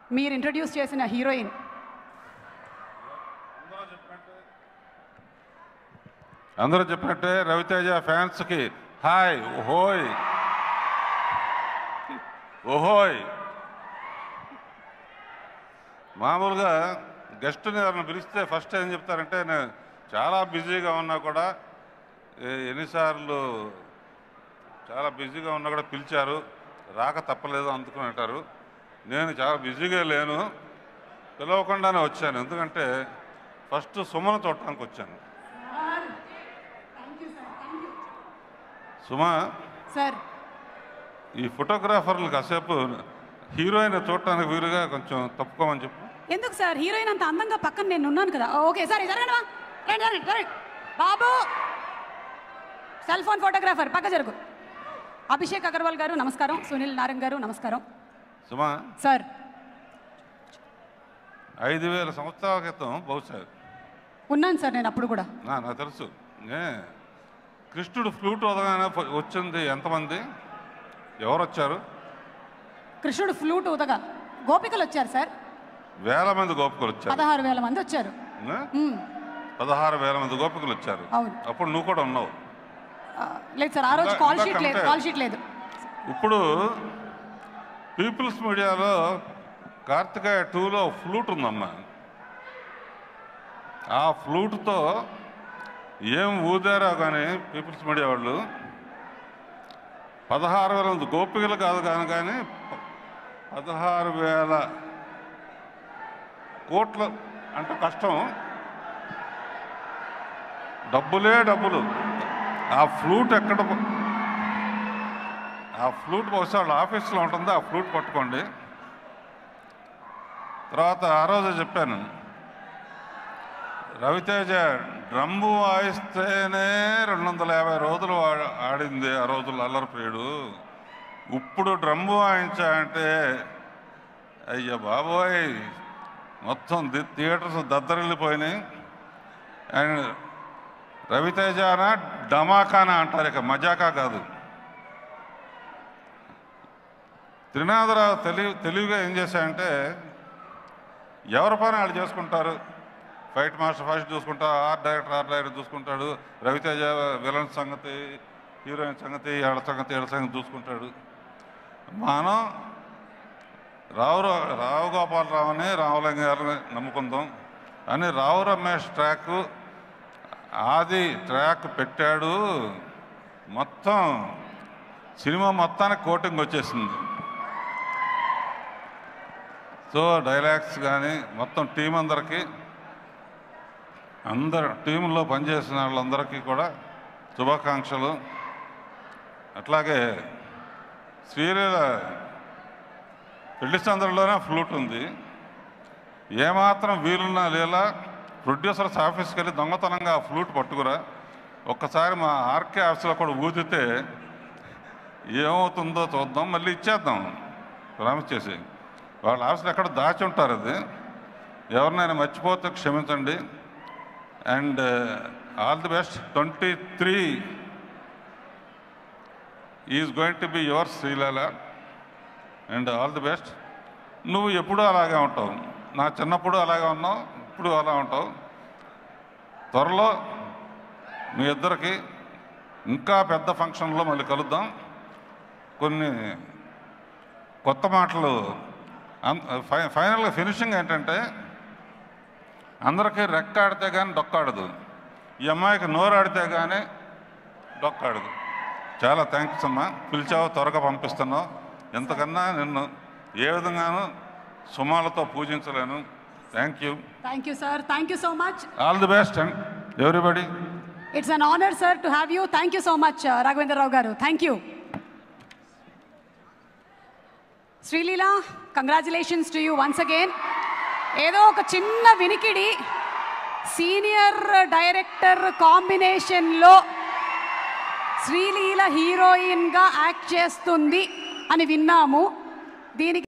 మీరు ఇంట్రడ్యూస్ చేసిన హీరోయిన్ అందరూ చెప్పినట్టే రవితేజ ఫ్యాన్స్కి హాయ్ ఓహోయ్ ఓహోయ్ మామూలుగా గెస్ట్ని ఎవరిని పిలిస్తే ఫస్ట్ ఏం చెప్తారంటే నేను చాలా బిజీగా ఉన్నా కూడా ఏ- ఎన్నిసార్లు చాలా బిజీగా ఉన్నా కూడా పిలిచారు రాక తప్పలేదు అందుకుని అంటారు నేను చాలా బిజీగా లేను పిలవకుండానే వచ్చాను ఎందుకంటే ఫస్ట్ సుమను చూడటానికి వచ్చాను సుమా సార్ ఈ ఫోటోగ్రాఫర్లు కాసేపు హీరోయిన్ చూడటానికి వీలుగా కొంచెం తప్పుకోమని చెప్పు ఎందుకు సార్ హీరోయిన్ అంత అందంగా పక్కన నేను ఉన్నాను కదా ఓకే సార్ జరగండి మా. రండి రండి రండి బాబు సెల్ ఫోన్ ఫోటోగ్రాఫర్ పక్క జరుగు అభిషేక్ అగర్వాల్ గారు నమస్కారం సునీల్ నారంగ్ గారు నమస్కారం సుమా సార్ ఐదు వేల సంవత్సరాల క్రితం బహుశా ఉన్నాను సార్ నేను అప్పుడు కూడా నా నాకు తెలుసు ఏ కృష్ణుడు ఫ్లూట్ వదగానే ప- వచ్చింది ఎంతమంది ఎవరు వచ్చారు కృష్ణుడు ఫ్లూట్ ఉదగా గోపికలు వచ్చారు సార్ వేల మంది గోపికలు వచ్చారు పదహారు వేల మంది వచ్చారు ఏ? మ్మ్. పదహారు వేల మంది గోపికలు వచ్చారు అవును. అప్పుడు నువ్వు కూడా ఉన్నావు ఆ, లేదు సార్ ఆ రోజు ఇంకా- కాల్ ఇంకా షీట్ లేదు కంటే- కాల్ షీట్ లేదు ఇప్పుడు పీపుల్స్ మీడియాలో కార్తికేయ టూలో ఫ్లూట్ ఉందమ్మా ఆ ఫ్లూట్తో ఏం ఊదారో కానీ పీపుల్స్ మీడియా వాళ్ళు పదహారు వేల మంది గోపికలు కాదు కానీ కానీ ప- పదహారు వేల కోట్ల అంటే కష్టం డబ్బులే డబ్బులు ఆ ఫ్లూట్ ఎక్కడ ప- ఆ ఫ్లూట్ బహుశా వాళ్ళ ఆఫీస్లో ఉంటుంది ఆ ఫ్లూట్ పట్టుకోండి తర్వాత ఆ రోజు చెప్పాను రవితేజ డ్రమ్ము వాయిస్తేనే రెండు వందల యాభై రోజులు వా- ఆడింది ఆ రోజుల్లో అల్లరిప్రియుడు ఇప్పుడు డ్రమ్ము వాయించా అంటే అయ్య బాబోయ్ మొత్తం ది- థియేటర్స్ దద్దరిల్లిపోయినాయి అండ్ రవితేజనా డమాకానా అంటారు ఇక మజాకా కాదు త్రినాథరావు తెలివి తెలివిగా ఏం చేశాయంటే ఎవరి పని వాళ్ళు చేసుకుంటారు ఫైట్ మాస్టర్ ఫస్ట్ చూసుకుంటా ఆర్ట్ డైరెక్టర్ ఆర్ట్ డైరెక్టర్ చూసుకుంటాడు రవితేజ విలన్ సంగతి హీరోయిన్ సంగతి వాళ్ళ సంగతి వీళ్ళ సంగతి చూసుకుంటాడు మనం రావు రావు గోపాలరావుని రామలింగ గారిని నమ్ముకుందాం అని రావు రమేష్ ట్రాక్ ఆది ట్రాక్ పెట్టాడు మొత్తం సినిమా మొత్తానికి కోటింగ్ వచ్చేసింది సో డైలాగ్స్ కానీ మొత్తం టీం అందరికీ అందరు టీంలో పనిచేసిన వాళ్ళందరికీ కూడా శుభాకాంక్షలు అట్లాగే శ్రీలీల పెళ్లి చంద్రలోనే ఫ్లూట్ ఉంది ఏమాత్రం వీలున్నా లేలా ప్రొడ్యూసర్స్ ఆఫీస్కి వెళ్ళి దొంగతనంగా ఆ ఫ్లూట్ పట్టుకురా ఒక్కసారి మా ఆర్కే ఆఫీస్లో కూడా ఊదితే ఏమవుతుందో చూద్దాం మళ్ళీ ఇచ్చేద్దాం ప్రామిస్ చేసి వాళ్ళ ఆఫీస్లో ఎక్కడ దాచి ఉంటారు అది ఎవరినైనా మర్చిపోతే క్షమించండి and all the best twenty three is going to be your Sreeleela and all the best నువ్వు ఎప్పుడూ అలాగే ఉంటావు నా చిన్నప్పుడు అలాగే ఉన్నావు ఇప్పుడు అలా ఉంటావు త్వరలో మీ ఇద్దరికి ఇంకా పెద్ద ఫంక్షన్లో మళ్ళీ కలుద్దాం కొన్ని కొత్త మాటలు అన్- ఫై- ఫైనల్గా ఫినిషింగ్ ఏంటంటే అందరికీ రెక్క ఆడితే కానీ డొక్కాడదు ఈ అమ్మాయికి నోరు ఆడితే కానీ డొక్కాడదు చాలా థ్యాంక్స్ అమ్మా పిలిచావు త్వరగా పంపిస్తున్నావు ఎంతకన్నా నిన్ను ఏ విధంగానూ సుమాలతో పూజించలేను thank you thank you sir thank you so much all the best and everybody it's an honour sir to have you thank you so much Raghavendra Rao garu thank you Sreeleela congratulations to you once again ఏదో ఒక చిన్న వినికిడి senior director కాంబినేషన్లో శ్రీలీల హీరోయిన్గా act చేస్తుంది అని విన్నాము దీనికి